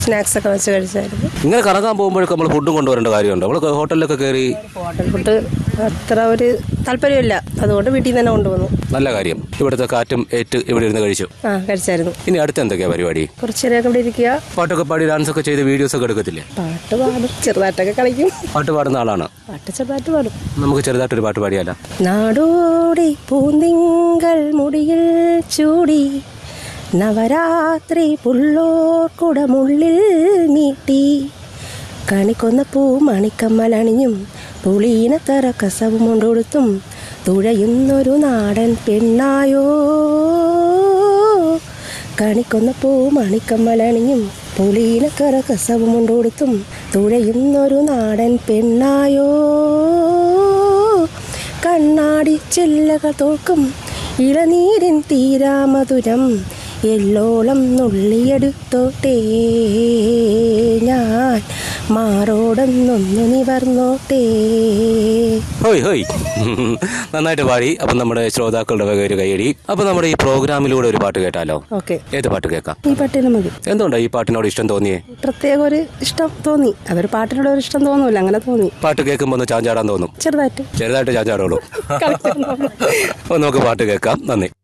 snacks ഒക്കെ വെച്ച് കഴിച്ചായിരുന്നു ഇങ്ങനെ കറങ്ങാൻ പോകുമ്പോഴൊക്കെ നമ്മൾ ഫുഡും കൊണ്ടുവരേണ്ട കാര്യമുണ്ടോ നമ്മൾ ഹോട്ടലിലൊക്കെ കയറി ഹോട്ടൽ ഫുഡ് അത്ര ഒരു താല്പര്യമില്ല അതുകൊണ്ട് വീട്ടിൽ നിന്ന് തന്നെ കൊണ്ടുവന്നു നല്ല കാര്യം ഇവിടുത്തെ കാറ്റും ഏറ്റ് ഇവിടെ ഇരുന്ന് കഴിച്ചു ആ കഴിച്ചായിരുന്നു ഇനി അടുത്ത് എന്തൊക്കെയാ പരിപാടി കുറച്ച് നേരമൊക്കെ ഇവിടെ ഇരിക്കുക പാട്ടൊക്കെ പാടി ഡാൻസ് ഒക്കെ ചെയ്ത് വീഡിയോസ് ഒക്കെ എടുക്കത്തില്ലേ പാട്ട് പാടും ചെറുതായിട്ടൊക്കെ കളിക്കും പാട്ട് പാടുന്ന ആളാണ് പാട്ട് ചെറുതായിട്ട് പാടും നമുക്ക് ചെറുതായിട്ടൊരു പാട്ട് പാടിയാലോ നാടോടി പൂന്തിങ്കൾ മുടിയിൽ ചൂടി നവരാത്രി പുള്ളോർ കുടമുള്ളിൽ നീട്ടി കണിക്കൊന്ന പൂ മണിക്കമ്മലണിഞ്ഞും പുളീനത്തറ കസവും കൊണ്ടൊടുത്തും തുഴയുന്നൊരു നാടൻ പെണ്ണായോ കണിക്കൊന്ന പൂ മണിക്കമ്മലണിഞ്ഞും പുളീനക്കറ കസവും കൊണ്ടൊടുത്തും തുഴയുന്നൊരു നാടൻ പെണ്ണായോ കണ്ണാടി ചില്ലകൾ തോക്കും ഇളനീരിൻ തീരാമധുരം എല്ലോളം നുള്ളിയെടുത്തോട്ടേ ഞാൻ മാറോടൊന്നൊന്നു നിവർന്നോട്ടേ ഹോയ് ഹോയ് നന്നായിട്ട് പാടി അപ്പം നമ്മുടെ ശ്രോതാക്കളുടെ വക ഒരു കൈയടി അപ്പം നമ്മുടെ ഈ പ്രോഗ്രാമിലൂടെ ഒരു പാട്ട് കേട്ടാലോ ഓക്കെ ഏത് പാട്ട് കേൾക്കാം ഈ പാട്ടിന് മതി എന്തുകൊണ്ടാണ് ഈ പാട്ടിനോട് ഇഷ്ടം തോന്നിയേ പ്രത്യേക ഒരു ഇഷ്ടം തോന്നി അതൊരു പാട്ടിനോട് ഒരു ഇഷ്ടം തോന്നൂല അങ്ങനെ തോന്നി പാട്ട് കേൾക്കുമ്പോൾ ഒന്ന് ചാഞ്ചാടാൻ തോന്നും ചെറുതായിട്ട് ചെറുതായിട്ട് ചാഞ്ചാടുള്ളൂ അപ്പോൾ നമുക്ക് പാട്ട് കേൾക്കാം നന്ദി